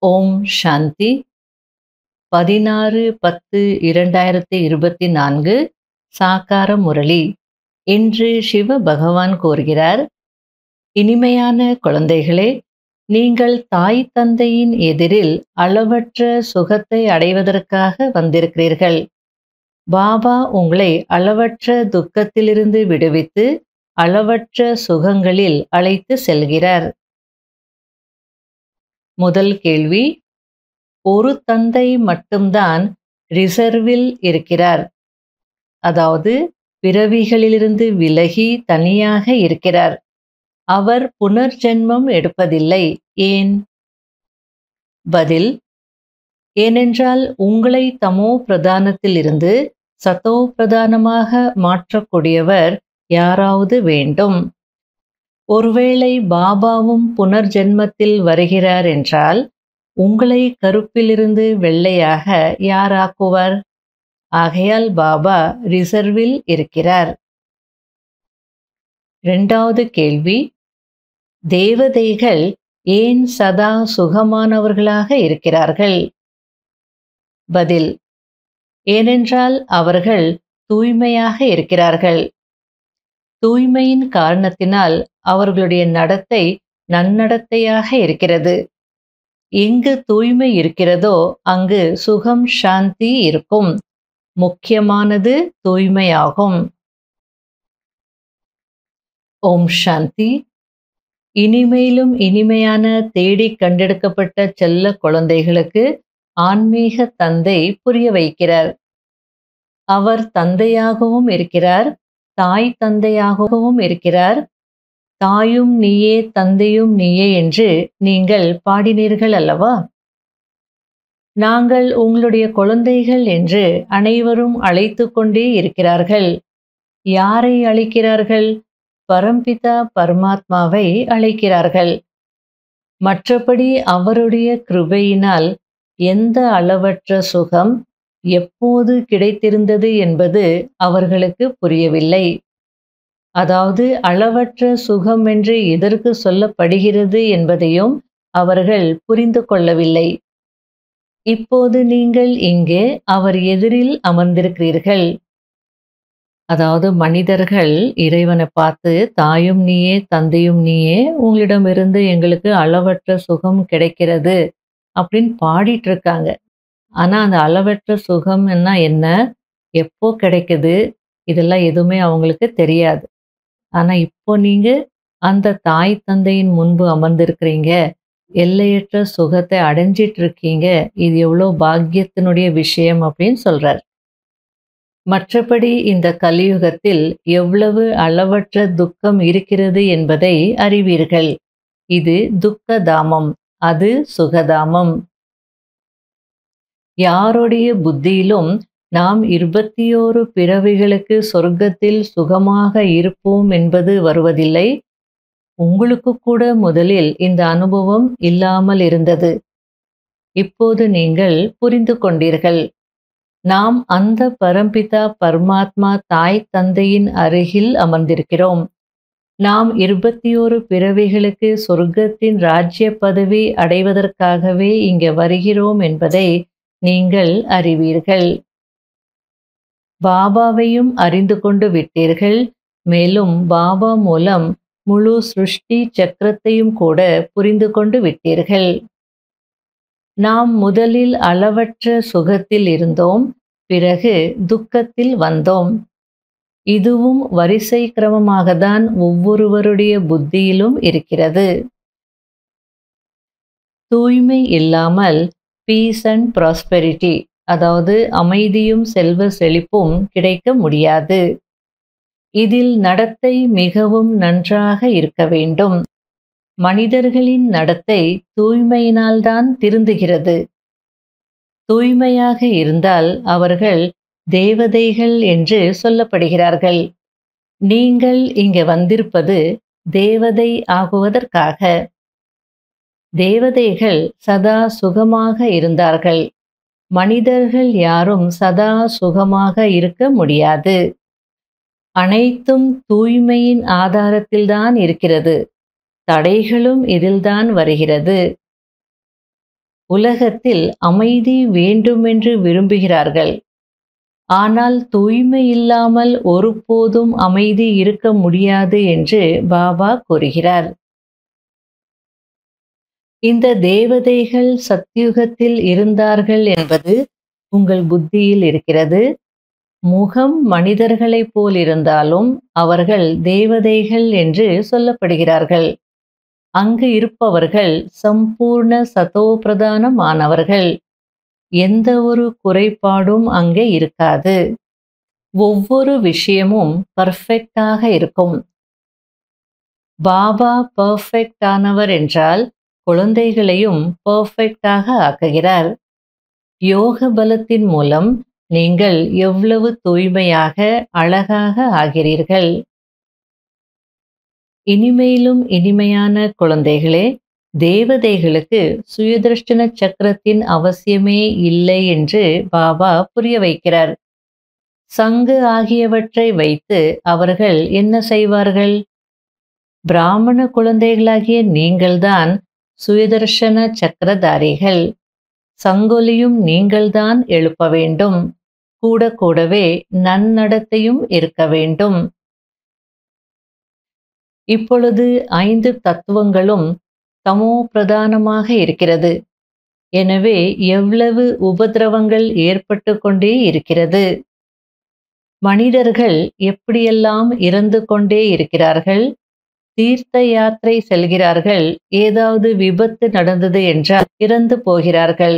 ஓம் சாந்தி பதினாறு பத்து இரண்டாயிரத்தி இருபத்தி நான்கு சாக்கார முரளி இன்று சிவ பகவான் கூறுகிறார் இனிமையான குழந்தைகளே நீங்கள் தாய் தந்தையின் எதிரில் அளவற்ற சுகத்தை அடைவதற்காக வந்திருக்கிறீர்கள் பாபா உங்களை அளவற்ற துக்கத்திலிருந்து விடுவித்து அளவற்ற சுகங்களில் அழைத்து செல்கிறார் முதல் கேள்வி ஒரு தந்தை மட்டும்தான் ரிசர்வில் இருக்கிறார் அதாவது பிறவிகளிலிருந்து விலகி தனியாக இருக்கிறார் அவர் புனர்ஜென்மம் எடுப்பதில்லை ஏன் பதில் ஏனென்றால் உங்களை தமோ பிரதானத்தில் இருந்து சத்தோ பிரதானமாக மாற்றக்கூடியவர் யாராவது வேண்டும் ஒருவேளை பாபாவும் புனர்ஜென்மத்தில் வருகிறார் என்றால் உங்களை கருப்பிலிருந்து வெள்ளையாக யாராக்குவர் ஆகையால் பாபா ரிசர்வில் இருக்கிறார் இரண்டாவது கேள்வி தேவதைகள் ஏன் சதா சுகமானவர்களாக இருக்கிறார்கள் பதில் ஏனென்றால் அவர்கள் தூய்மையாக இருக்கிறார்கள் தூய்மையின் காரணத்தினால் அவர்களுடைய நடத்தை நன்னடத்தையாக இருக்கிறது எங்கு தூய்மை இருக்கிறதோ அங்கு சுகம் சாந்தி இருக்கும் முக்கியமானது தூய்மையாகும் ஓம் சாந்தி இனிமேலும் இனிமையான தேடி கண்டெடுக்கப்பட்ட செல்ல குழந்தைகளுக்கு ஆன்மீக தந்தை புரிய வைக்கிறார் அவர் தந்தையாகவும் இருக்கிறார் தாய் தந்தையாகவும் இருக்கிறார் தாயும் நீயே தந்தையும் நீயே என்று நீங்கள் பாடினீர்கள் அல்லவா நாங்கள் உங்களுடைய குழந்தைகள் என்று அனைவரும் அழைத்து கொண்டே இருக்கிறார்கள் யாரை அழைக்கிறார்கள் பரம்பிதா பரமாத்மாவை அழைக்கிறார்கள் மற்றபடி அவருடைய கிருபையினால் எந்த அளவற்ற சுகம் எப்போது கிடைத்திருந்தது என்பது அவர்களுக்கு புரியவில்லை அதாவது அளவற்ற சுகம் என்று எதற்கு சொல்லப்படுகிறது என்பதையும் அவர்கள் புரிந்து கொள்ளவில்லை இப்போது நீங்கள் இங்கே அவர் எதிரில் அமர்ந்திருக்கிறீர்கள் அதாவது மனிதர்கள் இறைவனை பார்த்து தாயும் நீயே தந்தையும் நீயே உங்களிடமிருந்து எங்களுக்கு அளவற்ற சுகம் கிடைக்கிறது அப்படின்னு பாடிட்டு இருக்காங்க ஆனா அந்த அளவற்ற சுகம்னா என்ன எப்போ கிடைக்குது இதெல்லாம் எதுவுமே அவங்களுக்கு தெரியாது ஆனா இப்போ நீங்க அந்த தாய் தந்தையின் முன்பு அமர்ந்திருக்கிறீங்க எல்லையற்ற சுகத்தை அடைஞ்சிட்டு இருக்கீங்க இது எவ்வளோ பாக்கியத்தினுடைய விஷயம் அப்படின்னு சொல்றார் மற்றபடி இந்த கலியுகத்தில் எவ்வளவு அளவற்ற துக்கம் இருக்கிறது என்பதை அறிவீர்கள் இது துக்க தாமம் அது சுகதாமம் யாருடைய புத்தியிலும் நாம் இருபத்தியோரு பிறவிகளுக்கு சொர்க்கத்தில் சுகமாக இருப்போம் என்பது வருவதில்லை உங்களுக்கு கூட முதலில் இந்த அனுபவம் இல்லாமல் இருந்தது இப்போது நீங்கள் புரிந்து கொண்டீர்கள் நாம் அந்த பரம்பிதா பரமாத்மா தாய் தந்தையின் அருகில் அமர்ந்திருக்கிறோம் நாம் இருபத்தியோரு பிறவிகளுக்கு சொர்க்கத்தின் ராஜ்ய பதவி அடைவதற்காகவே இங்கே வருகிறோம் என்பதை நீங்கள் அறிவீர்கள் பாபாவையும் அறிந்து கொண்டு விட்டீர்கள் மேலும் பாபா மூலம் முழு சிருஷ்டி சக்கரத்தையும் கூட புரிந்து கொண்டு விட்டீர்கள் நாம் முதலில் அளவற்ற சுகத்தில் இருந்தோம் பிறகு துக்கத்தில் வந்தோம் இதுவும் வரிசை கிரமமாக தான் ஒவ்வொருவருடைய புத்தியிலும் இருக்கிறது தூய்மை இல்லாமல் பீஸ் அண்ட் ப்ராஸ்பெரிட்டி அதாவது அமைதியும் செல்வ செழிப்பும் கிடைக்க முடியாது இதில் நடத்தை மிகவும் நன்றாக இருக்க வேண்டும் மனிதர்களின் நடத்தை தூய்மையினால்தான் திருந்துகிறது தூய்மையாக இருந்தால் அவர்கள் தேவதைகள் என்று சொல்லப்படுகிறார்கள் நீங்கள் இங்கே வந்திருப்பது தேவதை ஆகுவதற்காக தேவதைகள் சதா சுகமாக இருந்தார்கள் மனிதர்கள் யாரும் சதா சுகமாக இருக்க முடியாது அனைத்தும் தூய்மையின் ஆதாரத்தில்தான் இருக்கிறது தடைகளும் இதில்தான் வருகிறது உலகத்தில் அமைதி வேண்டுமென்று விரும்புகிறார்கள் ஆனால் தூய்மை இல்லாமல் ஒருபோதும் அமைதி இருக்க முடியாது என்று பாபா கூறுகிறார் இந்த தேவதைகள் சத்யுகத்தில் இருந்தார்கள் என்பது உங்கள் புத்தியில் இருக்கிறது முகம் மனிதர்களைப் போல் இருந்தாலும் அவர்கள் தேவதைகள் என்று சொல்லப்படுகிறார்கள் அங்கு இருப்பவர்கள் சம்பூர்ண சதோபிரதானமானவர்கள் எந்த ஒரு குறைபாடும் அங்கே இருக்காது ஒவ்வொரு விஷயமும் பர்ஃபெக்டாக இருக்கும் பாபா பர்ஃபெக்ட் ஆனவர் என்றால் குழந்தைகளையும் பர்ஃபெக்டாக ஆக்குகிறார் யோக பலத்தின் மூலம் நீங்கள் எவ்வளவு தூய்மையாக அழகாக ஆகிறீர்கள் இனிமேலும் இனிமையான குழந்தைகளே தேவதைகளுக்கு சுயதர்ஷன சக்கரத்தின் அவசியமே இல்லை என்று பாபா புரிய வைக்கிறார் சங்கு ஆகியவற்றை வைத்து அவர்கள் என்ன செய்வார்கள் பிராமண குழந்தைகளாகிய நீங்கள்தான் சுயதர்ஷன சக்கரதாரிகள் சங்கொலியும் நீங்கள்தான் எழுப்ப வேண்டும் கூட கூடவே நன்னடத்தையும் இருக்க வேண்டும் இப்பொழுது ஐந்து தத்துவங்களும் தமோ பிரதானமாக இருக்கிறது எனவே எவ்வளவு உபதிரவங்கள் ஏற்பட்டு கொண்டே இருக்கிறது மனிதர்கள் எப்படியெல்லாம் இறந்து கொண்டே இருக்கிறார்கள் தீர்த்த யாத்திரை செல்கிறார்கள் ஏதாவது விபத்து நடந்தது என்றால் இறந்து போகிறார்கள்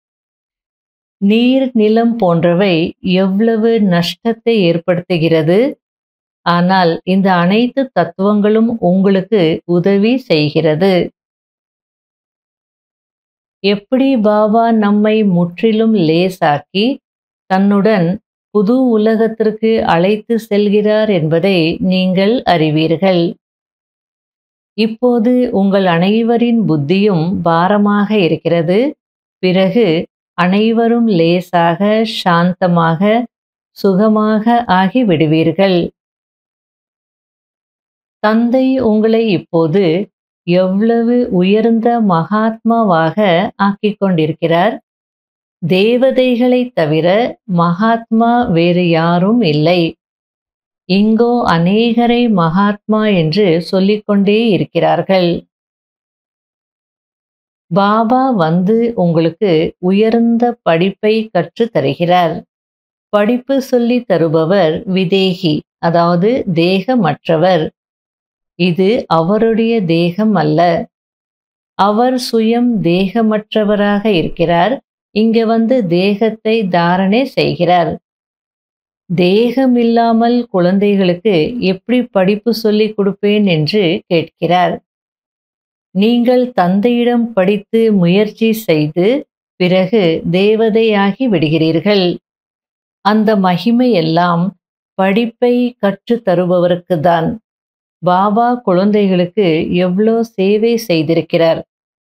நீர் நிலம் போன்றவை எவ்வளவு நஷ்டத்தை ஏற்படுத்துகிறது ஆனால் இந்த அனைத்து தத்துவங்களும் உங்களுக்கு உதவி செய்கிறது எப்படி பாபா நம்மை முற்றிலும் லேசாக்கி தன்னுடன் புது உலகத்திற்கு அழைத்து செல்கிறார் என்பதை நீங்கள் அறிவீர்கள் இப்போது உங்கள் அனைவரின் புத்தியும் பாரமாக இருக்கிறது பிறகு அனைவரும் லேசாக சாந்தமாக சுகமாக ஆகிவிடுவீர்கள் தந்தை உங்களை இப்போது எவ்வளவு உயர்ந்த மகாத்மாவாக ஆக்கிக் கொண்டிருக்கிறார் தேவதைகளைத் தவிர மகாத்மா வேறு யாரும் இல்லை இங்கோ அநேகரை மகாத்மா என்று சொல்லிக்கொண்டே இருக்கிறார்கள் பாபா வந்து உங்களுக்கு உயர்ந்த படிப்பை கற்றுத் தருகிறார் படிப்பு சொல்லி தருபவர் விதேகி அதாவது தேகமற்றவர் இது அவருடைய தேகம் அல்ல அவர் சுயம் தேகமற்றவராக இருக்கிறார் இங்க வந்து தேகத்தை தாரணை செய்கிறார் தேகம் இல்லாமல் குழந்தைகளுக்கு எப்படி படிப்பு சொல்லிக் கொடுப்பேன் என்று கேட்கிறார் நீங்கள் தந்தையிடம் படித்து முயற்சி செய்து பிறகு தேவதையாகி விடுகிறீர்கள் அந்த மகிமை எல்லாம் படிப்பை கற்றுத் தருபவருக்குதான் பாபா குழந்தைகளுக்கு எவ்வளோ சேவை செய்திருக்கிறார்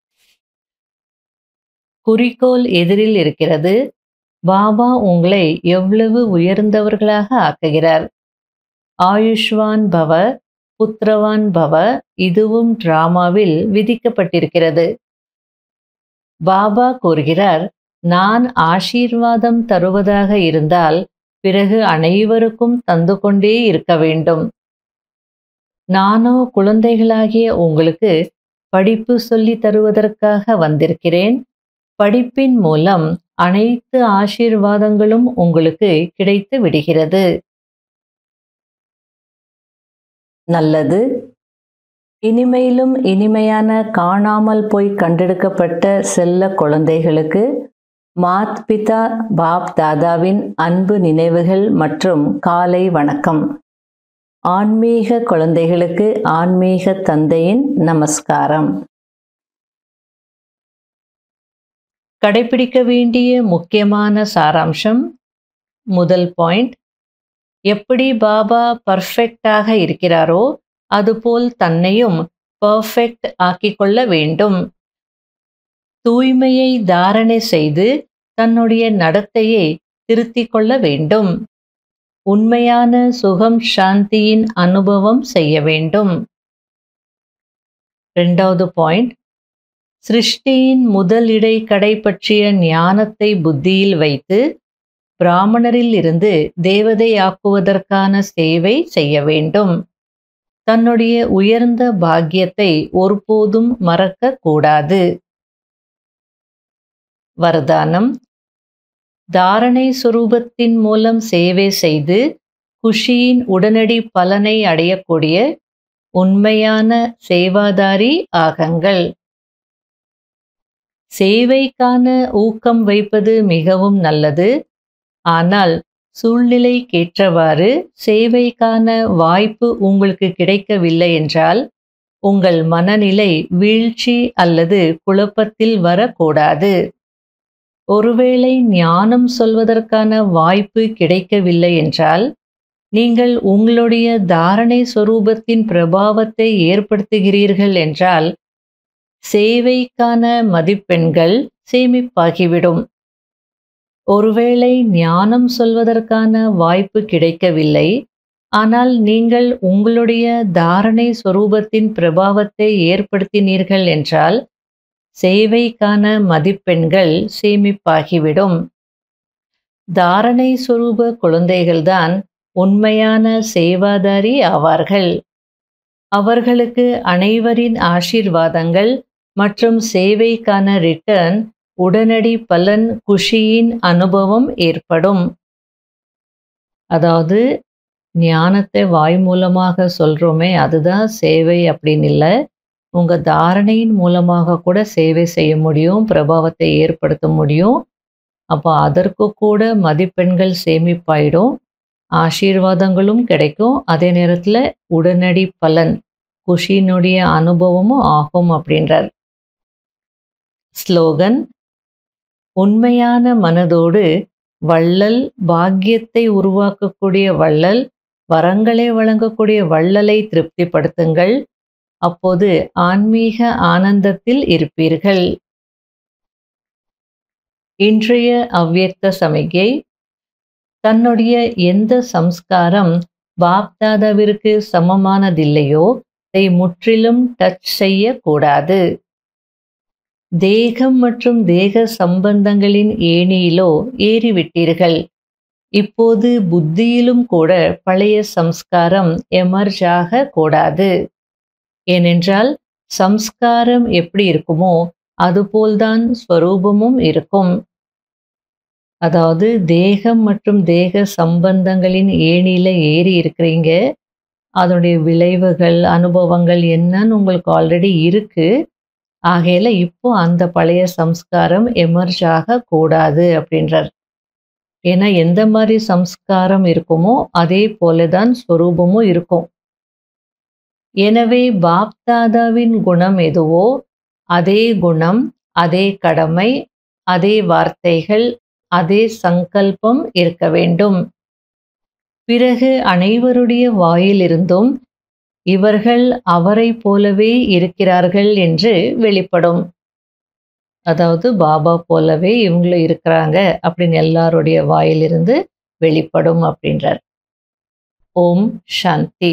குறிக்கோள் எதிரில் இருக்கிறது பாபா உங்களை எவ்வளவு உயர்ந்தவர்களாக ஆக்குகிறார் ஆயுஷ்வான் பவ புத்திரவான் பவ இதுவும் டிராமாவில் விதிக்கப்பட்டிருக்கிறது பாபா கூறுகிறார் நான் ஆசீர்வாதம் தருவதாக இருந்தால் பிறகு அனைவருக்கும் தந்து கொண்டே இருக்க வேண்டும் நானோ குழந்தைகளாகிய உங்களுக்கு படிப்பு சொல்லி தருவதற்காக வந்திருக்கிறேன் படிப்பின் மூலம் அனைத்து ஆசீர்வாதங்களும் உங்களுக்கு கிடைத்து விடுகிறது நல்லது இனிமையிலும் இனிமையான காணாமல் போய் கண்டெடுக்கப்பட்ட செல்ல குழந்தைகளுக்கு மாத் பிதா பாப் தாதாவின் அன்பு நினைவுகள் மற்றும் காலை வணக்கம் ஆன்மீக குழந்தைகளுக்கு ஆன்மீக தந்தையின் நமஸ்காரம் கடைபிடிக்க வேண்டிய முக்கியமான சாராம்சம் முதல் பாயிண்ட் எப்படி பாபா பர்ஃபெக்டாக இருக்கிறாரோ அதுபோல் தன்னையும் பர்ஃபெக்ட் ஆக்கிக்கொள்ள வேண்டும் தூய்மையை தாரணை செய்து தன்னுடைய நடத்தையை திருத்திக் கொள்ள வேண்டும் உண்மையான சுகம் சாந்தியின் அனுபவம் செய்ய வேண்டும் ரெண்டாவது பாயிண்ட் சிருஷ்டியின் முதலிடை கடை பற்றிய ஞானத்தை புத்தியில் வைத்து பிராமணரில் இருந்து தேவதையாக்குவதற்கான சேவை செய்ய வேண்டும் தன்னுடைய உயர்ந்த பாக்கியத்தை ஒருபோதும் மறக்க கூடாது வரதானம் தாரணை சுரூபத்தின் மூலம் சேவை செய்து குஷியின் உடனடி பலனை அடையக்கூடிய உண்மையான சேவாதாரி ஆகங்கள் சேவைக்கான ஊக்கம் வைப்பது மிகவும் நல்லது ஆனால் சூழ்நிலைக்கேற்றவாறு சேவைக்கான வாய்ப்பு உங்களுக்கு கிடைக்கவில்லை என்றால் உங்கள் மனநிலை வீழ்ச்சி அல்லது குழப்பத்தில் வரக்கூடாது ஒருவேளை ஞானம் சொல்வதற்கான வாய்ப்பு கிடைக்கவில்லை என்றால் நீங்கள் உங்களுடைய தாரணை சொரூபத்தின் பிரபாவத்தை ஏற்படுத்துகிறீர்கள் என்றால் சேவைக்கான மதிப்பெண்கள் சேமிப்பாகிவிடும் ஒருவேளை ஞானம் சொல்வதற்கான வாய்ப்பு கிடைக்கவில்லை ஆனால் நீங்கள் உங்களுடைய தாரணை சொரூபத்தின் பிரபாவத்தை ஏற்படுத்தினீர்கள் என்றால் சேவைக்கான மதிப்பெண்கள் சேமிப்பாகிவிடும் தாரணை சொரூப குழந்தைகள்தான் உண்மையான சேவாதாரி ஆவார்கள் அவர்களுக்கு அனைவரின் ஆசீர்வாதங்கள் மற்றும் சேவைக்கான ரிட்டர்ன் உடனடி பலன் குஷியின் அனுபவம் ஏற்படும் அதாவது ஞானத்தை வாய் மூலமாக சொல்றோமே அதுதான் சேவை அப்படின்னு இல்லை உங்க தாரணையின் மூலமாக கூட சேவை செய்ய முடியும் பிரபாவத்தை ஏற்படுத்த முடியும் அப்போ அதற்கு கூட மதிப்பெண்கள் சேமிப்பாயிடும் ஆசீர்வாதங்களும் கிடைக்கும் அதே நேரத்தில் உடனடி பலன் குஷியினுடைய அனுபவமும் ஆகும் அப்படின்றார் ஸ்லோகன் உண்மையான மனதோடு வள்ளல் பாக்கியத்தை உருவாக்கக்கூடிய வள்ளல் வரங்களை வழங்கக்கூடிய வள்ளலை திருப்திப்படுத்துங்கள் அப்போது ஆன்மீக ஆனந்தத்தில் இருப்பீர்கள் இன்றைய அவ்வியக்த சமிகை தன்னுடைய எந்த சம்ஸ்காரம் பாப்தாதாவிற்கு சமமானதில்லையோ அதை முற்றிலும் டச் செய்யக்கூடாது தேகம் மற்றும் தேக சம்பந்தங்களின் ஏணியிலோ ஏறிவிட்டீர்கள் இப்போது புத்தியிலும் கூட பழைய சம்ஸ்காரம் எமர்ஜ் ஆக கூடாது ஏனென்றால் சம்ஸ்காரம் எப்படி இருக்குமோ அதுபோல்தான் ஸ்வரூபமும் இருக்கும் அதாவது தேகம் மற்றும் தேக சம்பந்தங்களின் ஏணியில ஏறி இருக்கிறீங்க அதனுடைய விளைவுகள் அனுபவங்கள் என்னன்னு உங்களுக்கு ஆல்ரெடி இருக்கு ஆகையில இப்போ அந்த பழைய சம்ஸ்காரம் எமர்ஜ் ஆக கூடாது அப்படின்றார் ஏன்னா எந்த மாதிரி சம்ஸ்காரம் இருக்குமோ அதே போலதான் ஸ்வரூபமும் இருக்கும் எனவே பாப்தாதாவின் குணம் எதுவோ அதே குணம் அதே கடமை அதே வார்த்தைகள் அதே சங்கல்பம் இருக்க வேண்டும் பிறகு அனைவருடைய வாயிலிருந்தும் இவர்கள் அவரை போலவே இருக்கிறார்கள் என்று வெளிப்படும் அதாவது பாபா போலவே இவங்களும் இருக்கிறாங்க அப்படின்னு எல்லாருடைய வாயிலிருந்து வெளிப்படும் அப்படின்றார் ஓம் சாந்தி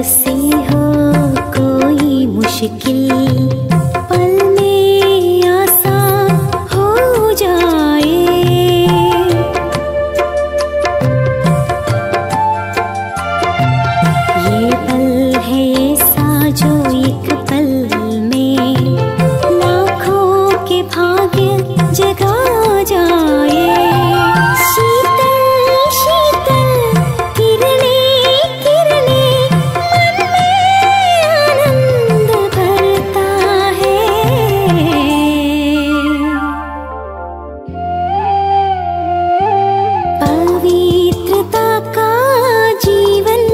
से हो कोई मुश्किल पल में आसान हो जाए ये पल है ऐसा जो एक पल में लाखों के भाग्य जगा जाए शीतल शीतल किरणे किरणे मन में आनंद भरता है पवित्रता का जीवन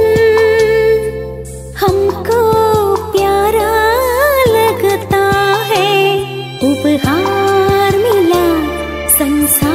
हमको प्यारा लगता है उपहार मिला संसार